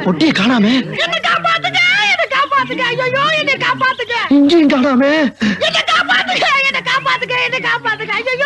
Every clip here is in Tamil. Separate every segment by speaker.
Speaker 1: பொட்டியை காணாமே
Speaker 2: என்ன காப்பாத்துங்க என்ன காப்பாத்துங்க ஐயோ என்ன காப்பாத்துங்க
Speaker 1: இங்கேயும் காணாமே
Speaker 2: என்ன காப்பாத்துங்க என்ன காப்பாத்துங்க என்ன காப்பாத்துங்க ஐயோ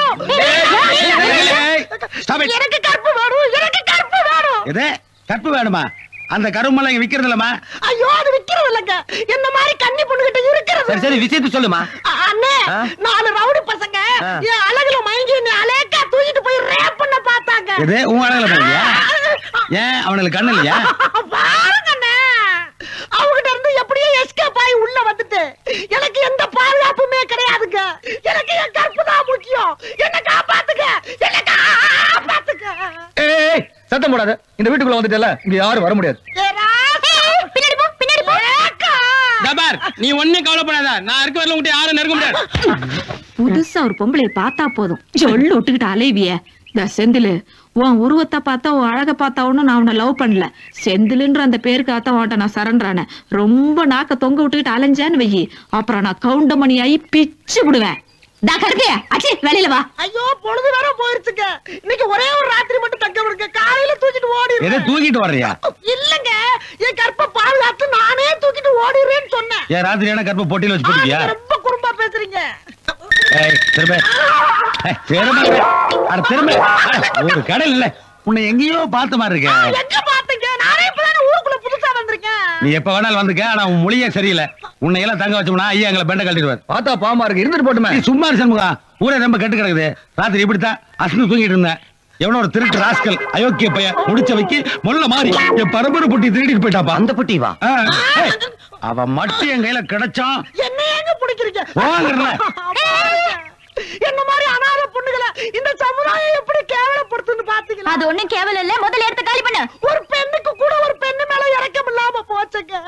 Speaker 3: Stop it.
Speaker 2: எனக்கு கற்பு வேணும் எனக்கு கற்பு வேணும்
Speaker 3: எது கற்பு வேணுமா அந்த கரும்பெல்லாம் இங்க விக்கிறது இல்லம்மா
Speaker 2: ஐயோ அது விக்கிறது இல்லங்க என்ன மாதிரி கன்னி பொண்ணுகிட்ட இருக்கிறது
Speaker 4: சரி சரி விஷயத்தை சொல்லுமா
Speaker 2: அ- அண்ணே
Speaker 4: ஆ?
Speaker 2: நாலு ரவுடி பசங்க
Speaker 4: ஆ.
Speaker 2: என் அழகுல மயங்கி என்னை அலேக்கா தூக்கிட்டு போய் ரேப் பண்ண பார்த்தாங்க
Speaker 3: எது உங்க அழகுல போறியா ஏன் அவனுக்கு கண்ணு இல்லையா
Speaker 2: பாருங்க அண்ணே அவகிட்ட இருந்து எப்படியோ எஸ்கேப் ஆகி உள்ள வந்துட்டு எனக்கு எந்த பாதுகாப்புமே கிடையாதுங்க எனக்கு என் கற்பு தான் முக்கியம் என்ன காப்பாத்துங்க என்ன காப்பாத்துங்க
Speaker 1: ஏய் சத்தம் போடாத இந்த வீட்டுக்குள்ள வந்துட்டல இங்க யாரும் வர முடியாது
Speaker 2: ஏ ராசா. பின்னாடி போ பின்னாடி போ ஏக்கா.
Speaker 5: ஜபார் நீ ஒண்ணும் கவலைப்படாத நான் இருக்க வரல உங்கள்கிட்ட யாரும் நெருங்க முடியாது
Speaker 6: புதுசா ஒரு பொம்பளைய பார்த்தா போதும் சொல்லு விட்டுக்கிட்டு அலைவிய இந்த செந்திலு உன் உருவத்தை பார்த்தா உன் அழக பார்த்தா ஒண்ணும் நான் உன்னை லவ் பண்ணல செந்திலுன்ற அந்த பேருக்கு அத்த உன்ட்ட நான் சரண்டானே ரொம்ப நாக்க தொங்க விட்டுக்கிட்டு அலைஞ்சான்னு வெயி அப்புறம் நான் கவுண்டமணி ஆகி பிச்சு விடுவேன் டா கருப்பே அச்சி வெளியில வா
Speaker 2: ஐயோ பொழுது வேற போயிருச்சுங்க இன்னைக்கு ஒரே ஒரு ராத்திரி மட்டும் தங்க விடுங்க காலையில தூக்கிட்டு
Speaker 3: எதை
Speaker 2: ஓடிடுறேன்
Speaker 3: தூக்கிட்டு வர்றியா
Speaker 2: இல்லங்க என் கற்ப பாதுகாத்து நானே தூக்கிட்டு ஓடிடுறேன்னு சொன்னேன்
Speaker 3: ஏன் ராத்திரியான கற்பை பொட்டியில வச்சு
Speaker 2: ஆ,
Speaker 3: போட்டுக்கியா
Speaker 2: நீங்க ரொம்ப குறும்பா பேசுறீங்க
Speaker 3: ஏய் திரும்ப ஏய், திரும்ப அட திரும்ப அட, ஒரு கடல் இல்ல உன்னை எங்கேயோ பார்த்த மாதிரி
Speaker 2: ஆ,
Speaker 3: இருக்க
Speaker 2: எங்க பாத்தீங்க நானே இப்பதானே ஊருக்குள்ள புதுசா வந்திருக்கேன்
Speaker 3: நீ எப்ப வேணாலும் வந்துக்க ஆனா உன் மொழியே சரியில்லை உன்னை எல்லாம் தங்க வச்சோம்னா ஐயா எங்களை பெண்ட கழட்டிடுவார்
Speaker 1: பார்த்தா பாவமா இருக்கு இருந்துட்டு போட்டுமே
Speaker 3: நீ சும்மா இரு சண்முகா ஊரே ரொம்ப கெட்டு கிடக்குது ராத்திரி இப்படித்தான் அசந்து தூங்கிட்டு இருந்தேன் எவனோ ஒரு திருட்டு ராஸ்கல் அயோக்கிய பையன் முடிச்ச வைக்கி முள்ள மாறி என் பரம்பரை பொட்டி திருடிட்டு போயிட்டாப்பா
Speaker 4: அந்த புட்டி வா
Speaker 3: ஆ, ஏய், அவன் மட்டும் என் கையில கிடைச்சான்
Speaker 2: என்ன ஏங்க பிடிக்கிறீங்க
Speaker 3: போங்கறல.
Speaker 2: என்ன மாதிரி அனாதை பொண்ணுகளை இந்த சமுதாயம் எப்படி கேவலப்படுத்துன்னு பாத்தீங்களா
Speaker 6: அது ஒண்ணும் கேவலம் இல்ல முதல்ல எடுத்து காலி பண்ணு
Speaker 2: ஒரு பெண்ணுக்கு கூட ஒரு பெண்ணு மேல இறக்கம் இல்லாம போச்சுங்க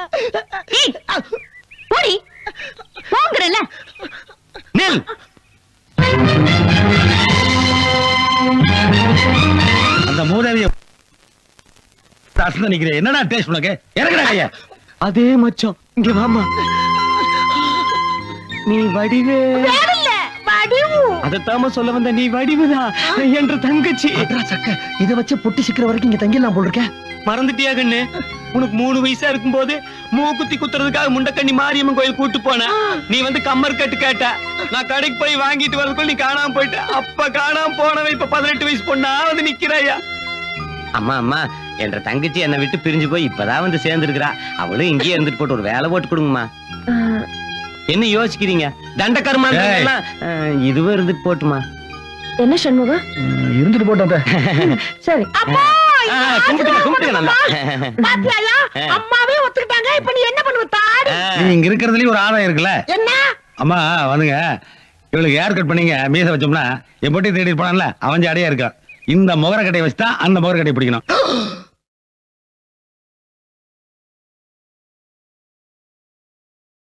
Speaker 6: போடி போங்கறல
Speaker 3: நில் அந்த மூதேவிய அசந்த நிக்கிறேன் என்னடா டேஸ்ட் உனக்கு இறங்குடா கையா
Speaker 1: அதே மச்சான் இங்க வாமா நீ வடிவே
Speaker 2: இல்ல வடிவு
Speaker 1: அதத்தாம சொல்ல வந்த நீ வடிவுதான் என்ற தங்கச்சி சக்க இத வச்சு பொட்டி சிக்கிற வரைக்கும் இங்க தங்கிடலாம் போல் இருக்க
Speaker 7: மறந்துட்டியா கண்ணு உனக்கு மூணு வயசா இருக்கும்போது மூக்குத்தி குத்துறதுக்காக முண்டக்கண்ணி மாரியம்மன் கோயில் கூட்டு போன நீ வந்து கம்மர் கட்டு கேட்ட நான் கடைக்கு போய் வாங்கிட்டு வரதுக்குள்ள நீ காணாம போயிட்ட அப்ப காணாம போனவன் இப்ப பதினெட்டு வயசு பொண்ணா வந்து நிக்கிறாயா
Speaker 4: அம்மா அம்மா என்ற தங்கச்சி என்னை விட்டு பிரிஞ்சு போய் இப்பதான் வந்து சேர்ந்துருக்கிறா அவளும் இங்கேயே இருந்துட்டு போட்டு ஒரு வேலை போட்டு கொடுங்கம்மா என்ன யோசிக்கிறீங்க தண்ட கருமா இதுவும் இருந்துட்டு போட்டுமா
Speaker 6: என்ன சண்முகம்
Speaker 1: இருந்துட்டு போட்டோம் அத்தை.
Speaker 6: சரி
Speaker 2: அப்பா
Speaker 4: ஆ, கும்பிட்டுக்க கும்பிட்டுக்க நல்லா
Speaker 2: பாத்தியாயா அம்மாவே ஒத்துக்கிட்டாங்க இப்ப நீ என்ன பண்ணுவ தாடி
Speaker 3: நீ இங்க இருக்கிறதுலயும் ஒரு ஆதாயம் இருக்குல்ல
Speaker 2: என்ன
Speaker 3: அம்மா வந்துங்க இவளுக்கு ஏர் கட் பண்ணீங்க மீச வச்சோம்னா என் பொட்டி தேடிட்டு போனான்ல அவன் ஜாடியா இருக்கான் இந்த முகர கட்டையை வச்சுதான் அந்த முகர கட்டையை பிடிக்கணும்